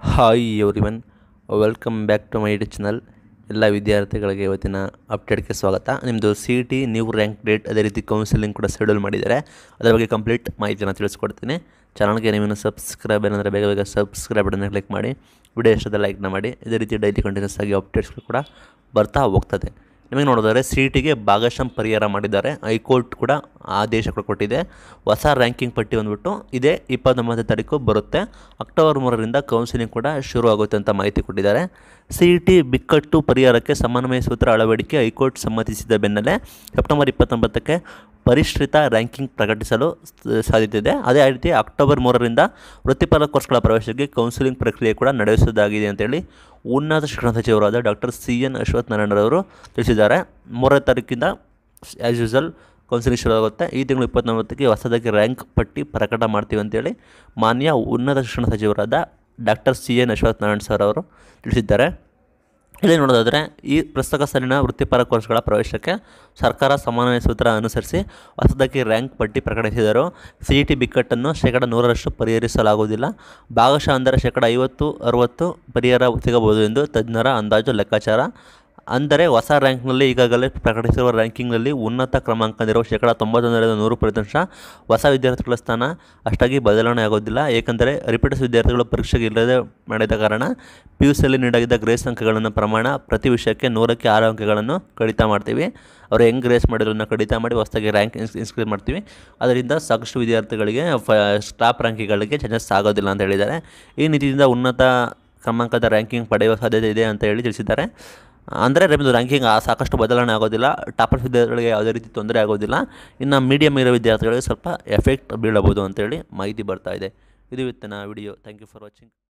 hi everyone welcome back to my YouTube channel ಎಲ್ಲ ವಿದ್ಯಾರ್ಥಿಗಳಿಗೆ ಇವತ್ತಿನ ಅಪ್ಡೇಟ್ಗೆ ಸ್ವಾಗತ ನಿಮ್ಮದು C T new rank date ಅದೇ ರೀತಿ ಕೌನ್ಸಿಲಿಂಗ್ ಕೂಡ ಶೆಡ್ಯೂಲ್ ಮಾಡಿದ್ದಾರೆ ಅದರ ಬಗ್ಗೆ ಕಂಪ್ಲೀಟ್ ಮಾಹಿತಿಯನ್ನು ತಿಳಿಸ್ಕೊಡ್ತೀನಿ ಚಾನಲ್ಗೆ ನೀವೇನು ಸಬ್ಸ್ಕ್ರೈಬ್ ಏನಂದರೆ ಬೇಗ ಬೇಗ ಸಬ್ಸ್ಕ್ರೈಬ್ ಬಟನ್ನ ಕ್ಲಿಕ್ ಮಾಡಿ ವಿಡಿಯೋ ಇಷ್ಟದ ಲೈಕ್ನ ಮಾಡಿ ಇದೇ ರೀತಿ ಡೈಲಿ ಕಂಟಿನ್ಯೂಸ್ ಆಗಿ ಅಪ್ಡೇಟ್ಸ್ಗಳು ಕೂಡ ಬರ್ತಾ ಹೋಗ್ತದೆ ನಿಮಗೆ ನೋಡಿದರೆ ಸಿ ಟಿಗೆ ಭಾಗಶಃ ಪರಿಹಾರ ಮಾಡಿದ್ದಾರೆ ಹೈಕೋರ್ಟ್ ಕೂಡ ಆದೇಶ ಕೂಡ ಕೊಟ್ಟಿದೆ ಹೊಸ ರ್ಯಾಂಕಿಂಗ್ ಪಟ್ಟಿ ಬಂದ್ಬಿಟ್ಟು ಇದೇ ಇಪ್ಪತ್ತೊಂಬತ್ತನೇ ತಾರೀಕು ಬರುತ್ತೆ ಅಕ್ಟೋಬರ್ ಮೂರರಿಂದ ಕೌನ್ಸಿಲಿಂಗ್ ಕೂಡ ಶುರು ಆಗುತ್ತೆ ಅಂತ ಮಾಹಿತಿ ಕೊಟ್ಟಿದ್ದಾರೆ ಸಿ ಇ ಟಿ ಬಿಕ್ಕಟ್ಟು ಪರಿಹಾರಕ್ಕೆ ಸಮನ್ವಯ ಸೂತ್ರ ಅಳವಡಿಕೆ ಹೈಕೋರ್ಟ್ ಸಮ್ಮತಿಸಿದ ಬೆನ್ನಲ್ಲೇ ಸೆಪ್ಟೆಂಬರ್ ಇಪ್ಪತ್ತೊಂಬತ್ತಕ್ಕೆ ಪರಿಷ್ಕೃತ ರ್ಯಾಂಕಿಂಗ್ ಪ್ರಕಟಿಸಲು ಸ- ಸಾಧ್ಯತೆ ಇದೆ ಅದೇ ರೀತಿ ಅಕ್ಟೋಬರ್ ಮೂರರಿಂದ ವೃತ್ತಿಪರ ಕೋರ್ಸ್ಗಳ ಪ್ರವೇಶಕ್ಕೆ ಕೌನ್ಸಿಲಿಂಗ್ ಪ್ರಕ್ರಿಯೆ ಕೂಡ ನಡೆಸುವುದಾಗಿದೆ ಅಂತೇಳಿ ಉನ್ನತ ಶಿಕ್ಷಣ ಸಚಿವರಾದ ಡಾಕ್ಟರ್ ಸಿ ಎನ್ ಅಶ್ವಥ್ ನಾರಾಯಣರವರು ತಿಳಿಸಿದ್ದಾರೆ ಮೂರನೇ ತಾರೀಕಿಂದ ಆ್ಯಸ್ ಯೂಸಲ್ ಕೌನ್ಸಿಲಿಂಗ್ ಶುರು ಆಗುತ್ತೆ ಈ ತಿಂಗಳು ಇಪ್ಪತ್ತೊಂಬತ್ತಕ್ಕೆ ಹೊಸದಾಗಿ ರ್ಯಾಂಕ್ ಪಟ್ಟಿ ಪ್ರಕಟ ಮಾಡ್ತೀವಿ ಅಂತೇಳಿ ಮಾನ್ಯ ಉನ್ನತ ಶಿಕ್ಷಣ ಸಚಿವರಾದ doctor C N Ashwath Narayan sir ಅವರು ತಿಳಿಸಿದ್ದಾರೆ ಇಲ್ಲಿ ನೋಡೋದಾದರೆ ಈ ಪ್ರಸಕ್ತ ಸಾಲಿನ ವೃತ್ತಿಪರ ಕೋರ್ಸ್ಗಳ ಪ್ರವೇಶಕ್ಕೆ ಸರ್ಕಾರ ಸಮನ್ವಯ ಸೂತ್ರ ಅನುಸರಿಸಿ ಹೊಸದಾಗಿ ರ್ಯಾಂಕ್ ಪಟ್ಟಿ ಪ್ರಕಟಿಸಿದರು ಸಿ ಇ ಟಿ ಬಿಕ್ಕಟ್ಟನ್ನು ಶೇಕಡ ನೂರರಷ್ಟು ಪರಿಹರಿಸಲಾಗುವುದಿಲ್ಲ ಭಾಗಶಃ ಅಂದರೆ ಶೇಕಡ ಐವತ್ತು ಅರುವತ್ತು ಪರಿಹಾರ ಸಿಗಬಹುದು ಎಂದು ತಜ್ಞರ ಅಂದಾಜು ಲೆಕ್ಕಾಚಾರ ಅಂದರೆ ಹೊಸ ರ್ಯಾಂಕ್ನಲ್ಲಿ ಈಗಾಗಲೇ ಪ್ರಕಟಿಸಿರುವ ರ್ಯಾಂಕಿಂಗ್ನಲ್ಲಿ ಉನ್ನತ ಕ್ರಮಾಂಕದಲ್ಲಿರುವ ಶೇಕಡ ತೊಂಬತ್ತೊಂದರಿಂದ ನೂರು ಫಲಿತಾಂಶ ಹೊಸ ವಿದ್ಯಾರ್ಥಿಗಳ ಸ್ಥಾನ ಅಷ್ಟಾಗಿ ಬದಲಾವಣೆ ಆಗೋದಿಲ್ಲ ಏಕೆಂದರೆ ರಿಪೀಟರ್ಸ್ ವಿದ್ಯಾರ್ಥಿಗಳು ಪರೀಕ್ಷೆಗೆ ಇಲ್ಲದೆ ಮಾಡಿದ ಕಾರಣ ಪಿ ಯು ಸಿಯಲ್ಲಿ ನೀಡಲಾಗಿದ್ದ ಗ್ರೇಸ್ ಅಂಕಗಳನ್ನು ಪ್ರಮಾಣ ಪ್ರತಿ ವಿಷಯಕ್ಕೆ ನೂರಕ್ಕೆ ಆರು ಅಂಕಗಳನ್ನು ಕಡಿತ ಮಾಡ್ತೀವಿ ಅವರು ಹೆಂಗೆ ಗ್ರೇಸ್ ಮಾಡಿರೋದನ್ನ ಕಡಿತ ಮಾಡಿ ಹೊಸದಾಗಿ ರ್ಯಾಂಕ್ ಇನ್ಸ್ ಇನ್ಸ್ಕ್ರೀಸ್ ಮಾಡ್ತೀವಿ ಅದರಿಂದ ಸಾಕಷ್ಟು ವಿದ್ಯಾರ್ಥಿಗಳಿಗೆ ಫ ಸ್ಟಾಪ್ ರ್ಯಾಂಕಿಂಗ್ಗಳಿಗೆ ಚಾನ್ಸಸ್ ಆಗೋದಿಲ್ಲ ಅಂತ ಹೇಳಿದ್ದಾರೆ ಈ ನೀತಿಯಿಂದ ಉನ್ನತ ಕ್ರಮಾಂಕದ ರ್ಯಾಂಕಿಂಗ್ ಪಡೆಯುವ ಸಾಧ್ಯತೆ ಇದೆ ಅಂತ ಹೇಳಿ ತಿಳಿಸಿದ್ದಾರೆ ಅಂದರೆ ನಿಮ್ಮದು ರ್ಯಾಂಕಿಂಗ್ ಸಾಕಷ್ಟು ಬದಲಾವಣೆ ಆಗೋದಿಲ್ಲ ಟಾಪರ್ ವಿದ್ಯಾರ್ಥಿಗಳಿಗೆ ಯಾವುದೇ ರೀತಿ ತೊಂದರೆ ಆಗೋದಿಲ್ಲ ಇನ್ನು ಮೀಡಿಯಮ್ ಇರೋ ವಿದ್ಯಾರ್ಥಿಗಳಿಗೆ ಸ್ವಲ್ಪ ಎಫೆಕ್ಟ್ ಬೀಳಬಹುದು ಅಂತೇಳಿ ಮಾಹಿತಿ ಬರ್ತಾ ಇದೆ ಇದು ಇವತ್ತಿನ video thank you for watching